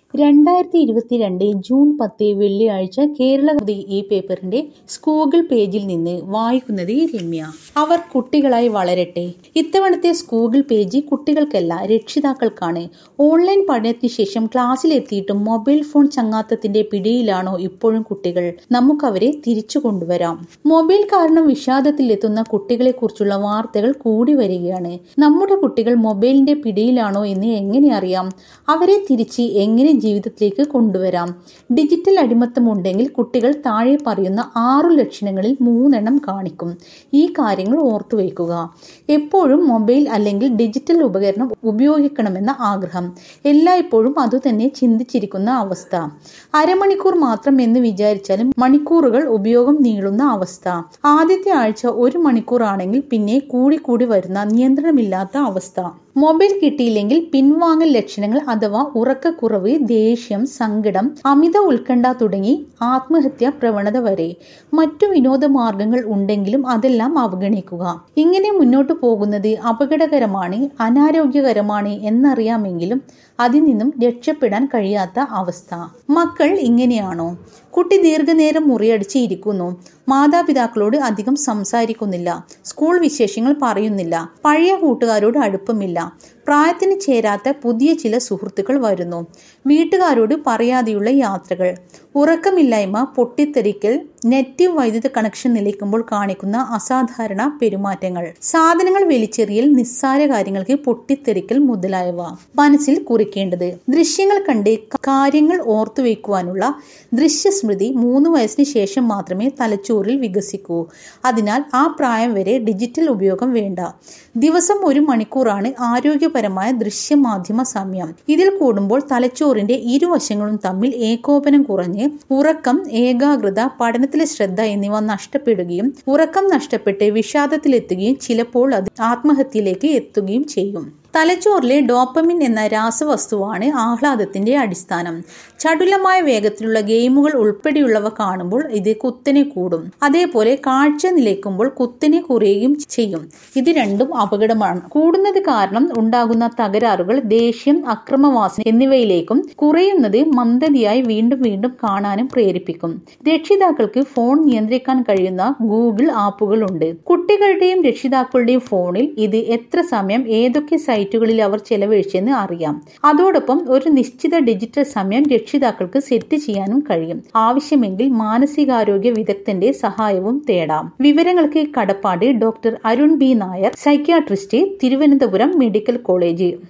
രണ്ടായിരത്തി ഇരുപത്തിരണ്ട് ജൂൺ പത്ത് വെള്ളിയാഴ്ച കേരള ഈ പേപ്പറിന്റെ സ്കൂഗിൾ പേജിൽ നിന്ന് വായിക്കുന്നത് രമ്യ അവർ കുട്ടികളായി വളരട്ടെ ഇത്തവണത്തെ സ്കൂഗിൾ പേജ് കുട്ടികൾക്കല്ല രക്ഷിതാക്കൾക്കാണ് ഓൺലൈൻ പഠനത്തിന് ശേഷം ക്ലാസ്സിലെത്തിയിട്ടും മൊബൈൽ ഫോൺ ചങ്ങാത്തത്തിന്റെ പിടിയിലാണോ ഇപ്പോഴും കുട്ടികൾ നമുക്കവരെ തിരിച്ചു കൊണ്ടുവരാം മൊബൈൽ കാരണം വിഷാദത്തിലെത്തുന്ന കുട്ടികളെ കുറിച്ചുള്ള വാർത്തകൾ കൂടി വരികയാണ് നമ്മുടെ കുട്ടികൾ മൊബൈലിന്റെ പിടിയിലാണോ എന്ന് എങ്ങനെ അറിയാം അവരെ തിരിച്ച് എങ്ങനെ ജീവിതത്തിലേക്ക് കൊണ്ടുവരാം ഡിജിറ്റൽ അടിമത്തം ഉണ്ടെങ്കിൽ കുട്ടികൾ താഴെ പറയുന്ന ആറു ലക്ഷണങ്ങളിൽ മൂന്നെണ്ണം കാണിക്കും ഈ കാര്യങ്ങൾ ഓർത്തു വയ്ക്കുക എപ്പോഴും മൊബൈൽ അല്ലെങ്കിൽ ഡിജിറ്റൽ ഉപകരണം ഉപയോഗിക്കണമെന്ന ആഗ്രഹം എല്ലായ്പ്പോഴും അതുതന്നെ ചിന്തിച്ചിരിക്കുന്ന അവസ്ഥ അരമണിക്കൂർ മാത്രം എന്ന് വിചാരിച്ചാലും മണിക്കൂറുകൾ ഉപയോഗം നീളുന്ന അവസ്ഥ ആദ്യത്തെ ആഴ്ച ഒരു മണിക്കൂർ ആണെങ്കിൽ പിന്നെ കൂടി കൂടി വരുന്ന നിയന്ത്രണമില്ലാത്ത അവസ്ഥ മൊബൈൽ കിട്ടിയില്ലെങ്കിൽ പിൻവാങ്ങൽ ലക്ഷണങ്ങൾ അഥവാ ഉറക്കക്കുറവ് ദേഷ്യം സങ്കടം അമിത ഉത്കണ്ഠ തുടങ്ങി ആത്മഹത്യാ പ്രവണത വരെ മറ്റു വിനോദ മാർഗങ്ങൾ ഉണ്ടെങ്കിലും അതെല്ലാം അവഗണിക്കുക ഇങ്ങനെ മുന്നോട്ട് പോകുന്നത് അപകടകരമാണ് അനാരോഗ്യകരമാണ് എന്നറിയാമെങ്കിലും അതിൽ നിന്നും രക്ഷപ്പെടാൻ കഴിയാത്ത അവസ്ഥ മക്കൾ ഇങ്ങനെയാണോ കുട്ടി ദീർഘനേരം മുറിയടിച്ച് ഇരിക്കുന്നു മാതാപിതാക്കളോട് അധികം സംസാരിക്കുന്നില്ല സ്കൂൾ വിശേഷങ്ങൾ പറയുന്നില്ല പഴയ കൂട്ടുകാരോട് അടുപ്പമില്ല പ്രായത്തിന് ചേരാത്ത പുതിയ ചില സുഹൃത്തുക്കൾ വരുന്നു വീട്ടുകാരോട് പറയാതെയുള്ള യാത്രകൾ ഉറക്കമില്ലായ്മ പൊട്ടിത്തെറിക്കൽ നെറ്റ് വൈദ്യുത കണക്ഷൻ നിലയ്ക്കുമ്പോൾ കാണിക്കുന്ന അസാധാരണ പെരുമാറ്റങ്ങൾ സാധനങ്ങൾ വലിച്ചെറിയൽ നിസ്സാര കാര്യങ്ങൾക്ക് പൊട്ടിത്തെറിക്കൽ മുതലായവ മനസ്സിൽ കുറിക്കേണ്ടത് ദൃശ്യങ്ങൾ കണ്ട് കാര്യങ്ങൾ ഓർത്തുവെക്കുവാനുള്ള ദൃശ്യസ്മൃതി മൂന്ന് വയസ്സിന് ശേഷം മാത്രമേ തലച്ചോറിൽ വികസിക്കൂ അതിനാൽ ആ പ്രായം വരെ ഡിജിറ്റൽ ഉപയോഗം വേണ്ട ദിവസം ഒരു മണിക്കൂറാണ് ആരോഗ്യപരമായ ദൃശ്യമാധ്യമ സമയം ഇതിൽ കൂടുമ്പോൾ തലച്ചോറിന്റെ ഇരുവശങ്ങളും തമ്മിൽ ഏകോപനം കുറഞ്ഞ് ഉറക്കം ഏകാഗ്രത പഠനത്തിലെ ശ്രദ്ധ എന്നിവ നഷ്ടപ്പെടുകയും ഉറക്കം നഷ്ടപ്പെട്ട് വിഷാദത്തിലെത്തുകയും ചിലപ്പോൾ അത് ആത്മഹത്യയിലേക്ക് എത്തുകയും ചെയ്യും തലച്ചോറിലെ ഡോപ്പമിൻ എന്ന രാസവസ്തുവാണ് ആഹ്ലാദത്തിന്റെ അടിസ്ഥാനം ചടുലമായ വേഗത്തിലുള്ള ഗെയിമുകൾ ഉൾപ്പെടെയുള്ളവ കാണുമ്പോൾ ഇത് കുത്തനെ കൂടും അതേപോലെ കാഴ്ച നിലയ്ക്കുമ്പോൾ കുത്തനെ കുറയുകയും ചെയ്യും ഇത് രണ്ടും അപകടമാണ് കൂടുന്നത് കാരണം ഉണ്ടാകുന്ന തകരാറുകൾ ദേഷ്യം അക്രമവാസന എന്നിവയിലേക്കും കുറയുന്നത് മന്ദതിയായി വീണ്ടും വീണ്ടും കാണാനും പ്രേരിപ്പിക്കും രക്ഷിതാക്കൾക്ക് ഫോൺ നിയന്ത്രിക്കാൻ കഴിയുന്ന ഗൂഗിൾ ആപ്പുകൾ ഉണ്ട് കുട്ടികളുടെയും രക്ഷിതാക്കളുടെയും ഫോണിൽ ഇത് എത്ര സമയം ഏതൊക്കെ സൈറ്റുകളിൽ അവർ ചെലവഴിച്ചെന്ന് അറിയാം അതോടൊപ്പം ഒരു നിശ്ചിത ഡിജിറ്റൽ സമയം രക്ഷിതാക്കൾക്ക് സെറ്റ് ചെയ്യാനും കഴിയും ആവശ്യമെങ്കിൽ മാനസികാരോഗ്യ വിദഗ്ധന്റെ സഹായവും തേടാം വിവരങ്ങൾക്ക് കടപ്പാട് doctor Arun B Nair psychiatrist Thiruvananthapuram medical college